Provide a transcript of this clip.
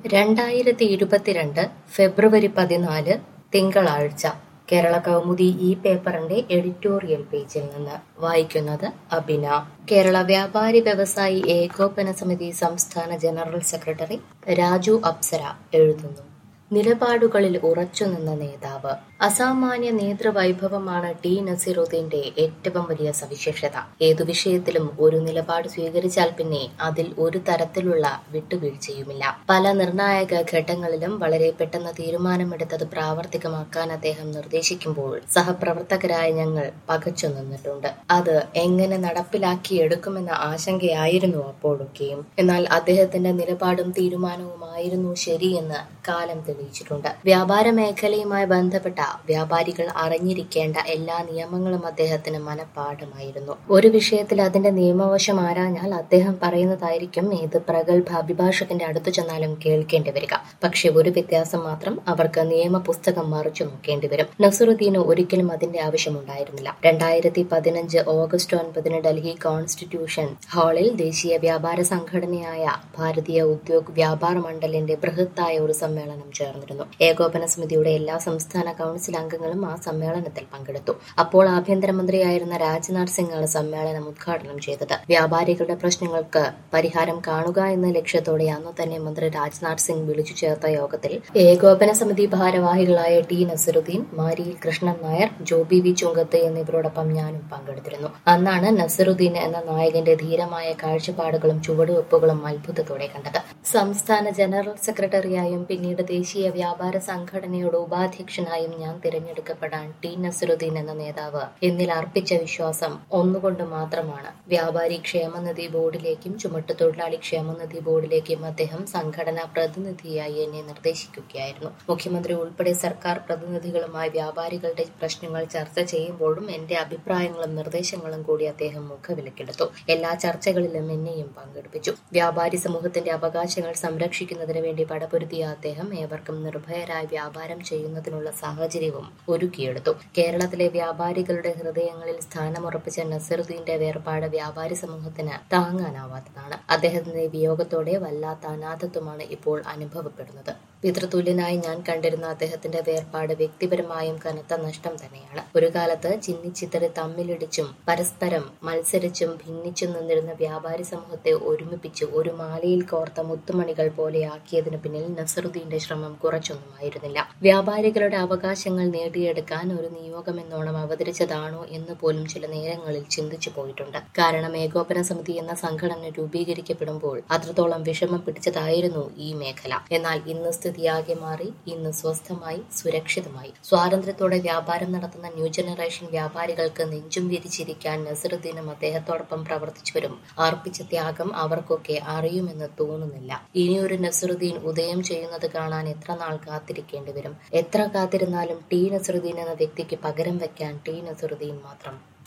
രണ്ടായിരത്തി ഇരുപത്തിരണ്ട് ഫെബ്രുവരി പതിനാല് തിങ്കളാഴ്ച കേരള കൗമുദി ഈ പേപ്പറിന്റെ എഡിറ്റോറിയൽ പേജിൽ നിന്ന് വായിക്കുന്നത് അബിന കേരള വ്യാപാരി വ്യവസായി ഏകോപന സമിതി സംസ്ഥാന ജനറൽ സെക്രട്ടറി രാജു അപ്സര എഴുതുന്നു നിലപാടുകളിൽ ഉറച്ചുനിന്ന നേതാവ് അസാമാന്യ നേതൃവൈഭവമാണ് ടി നസീറുദ്ദീന്റെ ഏറ്റവും വലിയ സവിശേഷത ഏതു വിഷയത്തിലും ഒരു നിലപാട് സ്വീകരിച്ചാൽ പിന്നെ അതിൽ ഒരു തരത്തിലുള്ള വിട്ടുവീഴ്ചയുമില്ല പല നിർണായക ഘട്ടങ്ങളിലും വളരെ പെട്ടെന്ന് തീരുമാനമെടുത്തത് പ്രാവർത്തികമാക്കാൻ അദ്ദേഹം നിർദ്ദേശിക്കുമ്പോൾ സഹപ്രവർത്തകരായ ഞങ്ങൾ പകച്ചു നിന്നിട്ടുണ്ട് അത് എങ്ങനെ നടപ്പിലാക്കിയെടുക്കുമെന്ന ആശങ്കയായിരുന്നു അപ്പോഴൊക്കെയും എന്നാൽ അദ്ദേഹത്തിന്റെ നിലപാടും തീരുമാനവുമായിരുന്നു ശരിയെന്ന് കാലം തെളിയിച്ചിട്ടുണ്ട് വ്യാപാര മേഖലയുമായി ബന്ധപ്പെട്ട വ്യാപാരികൾ അറിഞ്ഞിരിക്കേണ്ട എല്ലാ നിയമങ്ങളും അദ്ദേഹത്തിന് മനഃപ്പാഠമായിരുന്നു ഒരു വിഷയത്തിൽ അതിന്റെ നിയമവശം ആരാഞ്ഞാൽ അദ്ദേഹം പറയുന്നതായിരിക്കും ഏത് പ്രഗത്ഭ അഭിഭാഷകന്റെ അടുത്തു ചെന്നാലും കേൾക്കേണ്ടി വരിക പക്ഷെ ഒരു വ്യത്യാസം മാത്രം അവർക്ക് നിയമപുസ്തകം മറിച്ചു നോക്കേണ്ടി വരും നസറുദ്ദീന് ഒരിക്കലും അതിന്റെ ആവശ്യമുണ്ടായിരുന്നില്ല രണ്ടായിരത്തി പതിനഞ്ച് ഓഗസ്റ്റ് ഒൻപതിന് ഡൽഹി കോൺസ്റ്റിറ്റ്യൂഷൻ ഹാളിൽ ദേശീയ വ്യാപാര സംഘടനയായ ഭാരതീയ ഉദ്യോഗ് വ്യാപാര മണ്ഡലിന്റെ ബൃഹത്തായ ഒരു സമ്മേളനം ചേർന്നിരുന്നു ഏകോപന സമിതിയുടെ എല്ലാ സംസ്ഥാന കൌൺസിൽ അംഗങ്ങളും ആ സമ്മേളനത്തിൽ പങ്കെടുത്തു അപ്പോൾ ആഭ്യന്തരമന്ത്രിയായിരുന്ന രാജ്നാഥ് സിംഗാണ് സമ്മേളനം ഉദ്ഘാടനം ചെയ്തത് വ്യാപാരികളുടെ പ്രശ്നങ്ങൾക്ക് പരിഹാരം കാണുക എന്ന ലക്ഷ്യത്തോടെ അന്നു തന്നെ മന്ത്രി രാജ്നാഥ് സിംഗ് വിളിച്ചു ചേർത്ത യോഗത്തിൽ ഏകോപന സമിതി ഭാരവാഹികളായ ടി നസറുദ്ദീൻ മാരിയിൽ കൃഷ്ണൻ നായർ ജോബി വി ചുങ്കത്ത് എന്നിവരോടൊപ്പം ഞാനും പങ്കെടുത്തിരുന്നു അന്നാണ് നസറുദ്ദീൻ എന്ന നായകന്റെ ധീരമായ കാഴ്ചപ്പാടുകളും ചുവടുവെപ്പുകളും അത്ഭുതത്തോടെ കണ്ടത് സംസ്ഥാന ജനറൽ സെക്രട്ടറിയായും പിന്നീട് ദേശീയ വ്യാപാര സംഘടനയുടെ ഉപാധ്യക്ഷനായും ഞാൻ തിരഞ്ഞെടുക്കപ്പെടാൻ ടി നസറുദ്ദീൻ എന്ന നേതാവ് എന്നിൽ അർപ്പിച്ച വിശ്വാസം ഒന്നുകൊണ്ട് മാത്രമാണ് വ്യാപാരി ക്ഷേമനിധി ബോർഡിലേക്കും ചുമട്ടുതൊഴിലാളി ക്ഷേമനിധി ബോർഡിലേക്കും അദ്ദേഹം സംഘടനാ പ്രതിനിധിയായി എന്നെ നിർദ്ദേശിക്കുകയായിരുന്നു മുഖ്യമന്ത്രി ഉൾപ്പെടെ സർക്കാർ പ്രതിനിധികളുമായി വ്യാപാരികളുടെ പ്രശ്നങ്ങൾ ചർച്ച ചെയ്യുമ്പോഴും എന്റെ അഭിപ്രായങ്ങളും നിർദ്ദേശങ്ങളും കൂടി അദ്ദേഹം മുഖവിലക്കെടുത്തു എല്ലാ ചർച്ചകളിലും എന്നെയും പങ്കെടുപ്പിച്ചു വ്യാപാരി സമൂഹത്തിന്റെ അവകാശങ്ങൾ സംരക്ഷിക്കുന്നതിന് വേണ്ടി പടപൊരുതിയ അദ്ദേഹം ഏവർക്കും നിർഭയരായി വ്യാപാരം ചെയ്യുന്നതിനുള്ള സാഹചര്യവും ഒരുക്കിയെടുത്തു കേരളത്തിലെ വ്യാപാരികളുടെ ഹൃദയങ്ങളിൽ സ്ഥാനമുറപ്പിച്ച നസറുദ്ദീന്റെ വേർപാട് വ്യാപാരി സമൂഹത്തിന് താങ്ങാനാവാത്തതാണ് അദ്ദേഹത്തിന്റെ വിയോഗത്തോടെ വല്ലാത്ത അനാഥത്വമാണ് ഇപ്പോൾ അനുഭവപ്പെടുന്നത് പിതൃതുല്യനായി ഞാൻ കണ്ടിരുന്ന അദ്ദേഹത്തിന്റെ വേർപാട് വ്യക്തിപരമായും കനത്ത നഷ്ടം തന്നെയാണ് ഒരു കാലത്ത് ചിന്നിച്ചിത്തറി തമ്മിലിടിച്ചും പരസ്പരം മത്സരിച്ചും ഭിന്നിച്ചും നിന്നിരുന്ന വ്യാപാരി സമൂഹത്തെ ഒരുമിപ്പിച്ച് ഒരു മാലയിൽ കോർത്ത മുത്തുമണികൾ പോലെയാക്കിയതിനു പിന്നിൽ നസറുദ്ദീന്റെ ശ്രമം കുറച്ചൊന്നുമായിരുന്നില്ല വ്യാപാരികളുടെ അവകാശങ്ങൾ നേടിയെടുക്കാൻ ഒരു നിയോഗമെന്നോണം അവതരിച്ചതാണോ എന്ന് പോലും ചില നേരങ്ങളിൽ ചിന്തിച്ചു പോയിട്ടുണ്ട് കാരണം ഏകോപന സമിതി എന്ന സംഘടന രൂപീകരിക്കപ്പെടുമ്പോൾ അത്രത്തോളം വിഷമം പിടിച്ചതായിരുന്നു ഈ മേഖല എന്നാൽ ഇന്ന് സ്ഥിതിയാകെ മാറി ഇന്ന് സ്വസ്ഥമായി സുരക്ഷിതമായി സ്വാതന്ത്ര്യത്തോടെ വ്യാപാരം നടത്തുന്ന ന്യൂ ജനറേഷൻ വ്യാപാരികൾക്ക് നെഞ്ചും വിരിച്ചിരിക്കാൻ നസറുദ്ദീനും അദ്ദേഹത്തോടൊപ്പം പ്രവർത്തിച്ചവരും അർപ്പിച്ച ത്യാഗം അവർക്കൊക്കെ അറിയുമെന്ന് തോന്നുന്നില്ല ഇനിയൊരു നസറുദ്ദീൻ ഉദയം ചെയ്യുന്നത് കാണാൻ എത്ര നാൾ കാത്തിരിക്കേണ്ടി വരും എത്ര കാത്തിരുന്നാലും ടി നസറുദ്ദീൻ എന്ന വ്യക്തിക്ക് പകരം വെക്കാൻ ടി നസറുദ്ദീൻ മാത്രം